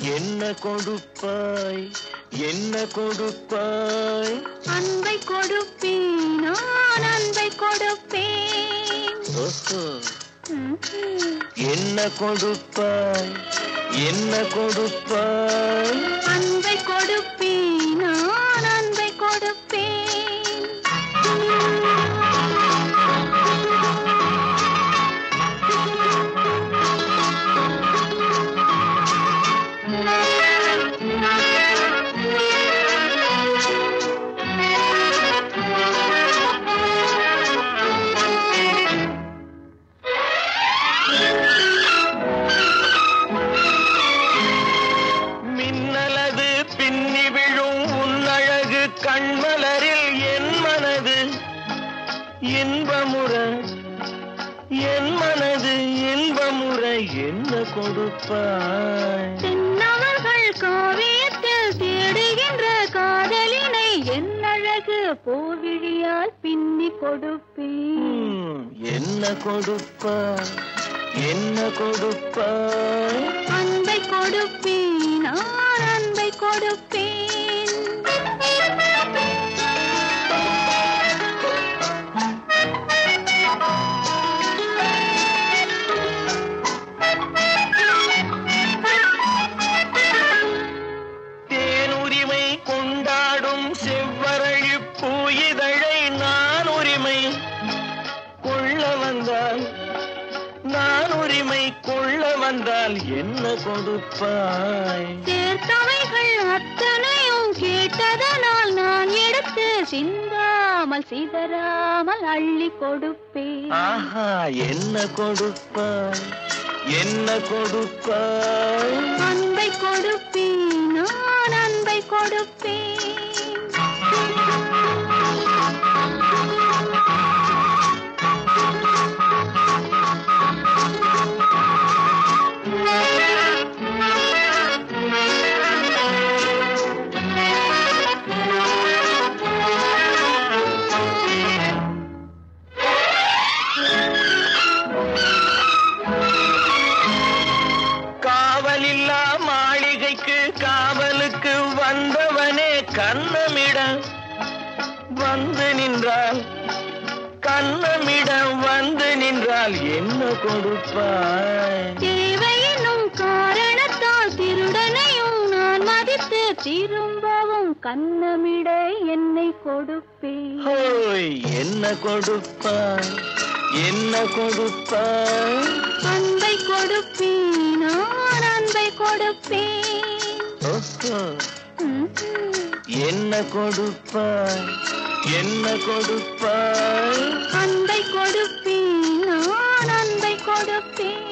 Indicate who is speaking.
Speaker 1: என்ன கொடுப்பாய் என்ன கொடுப்பாய்
Speaker 2: அன்பை கொடுப்பேன் நான் அன்பை கொடுப்பேன்
Speaker 1: ஓஹோ
Speaker 2: ம்ஹும்.
Speaker 1: என்ன கொடுப்பாய் என்ன கொடுப்பாய்
Speaker 2: அன்பை கொடுப்பேன் நான் அன்பை கொடுப்பேன்
Speaker 1: மின்னலது பின்னி விழும் உன்னழகு கண்மலரில் என் மனது இன்பமுற என் மனது இன்பமுற என்ன கொடுப்பாய்
Speaker 2: தென்னவர்கள் காவியத்தில் தேடுகின்ற காதலினை என் அழகு போவிழியால் பின்னி கொடுப்பேன்
Speaker 1: ம், என்ன கொடுப்பாய் என்ன கொடுப்பாய்
Speaker 2: அன்பை கொடுப்பேன் நான் அன்பை கொடுப்பேன்
Speaker 1: தேனுரிமை கொண்டாடும் செவ்வரழி பூயிதழை நான் உரிமை கொள்ள வந்தால் நான் உரிமை கொள்ள வந்தால் என்ன கொடுப்பாய்
Speaker 2: சேர்த்தவைகள் அத்தனையும் கேட்டதனால் நான் எடுத்து சிந்தாமல் சிதறாமல் அள்ளி கொடுப்பேன்
Speaker 1: ஆஹா என்ன கொடுப்பாய் என்ன கொடுப்பாய்
Speaker 2: அன்பை கொடுப்பேன் நான் அன்பை கொடுப்பேன்
Speaker 1: காவலில்லா மாளிகைக்கு காவலுக்கு வந்தவனே கண்ணமிட வந்து நின்றால் கண்ணமிட வந்து நின்றால் என்ன கொடுப்பாய்
Speaker 2: தேவை என்னும் காரணத்தால் திருடனையும் நான் மதித்து திரும்பவும் கண்ணமிட என்னை கொடுப்பேன்
Speaker 1: ஹோய் என்ன கொடுப்பாய் என்ன கொடுப்பாய்
Speaker 2: அன்பை கொடுப்பேன் நான் அன்பை கொடுப்பேன்
Speaker 1: ஓஹோ
Speaker 2: ம்ஹும்.
Speaker 1: என்ன கொடுப்பாய் என்ன கொடுப்பாய்
Speaker 2: அன்பை கொடுப்பேன் நான் அன்பை கொடுப்பேன்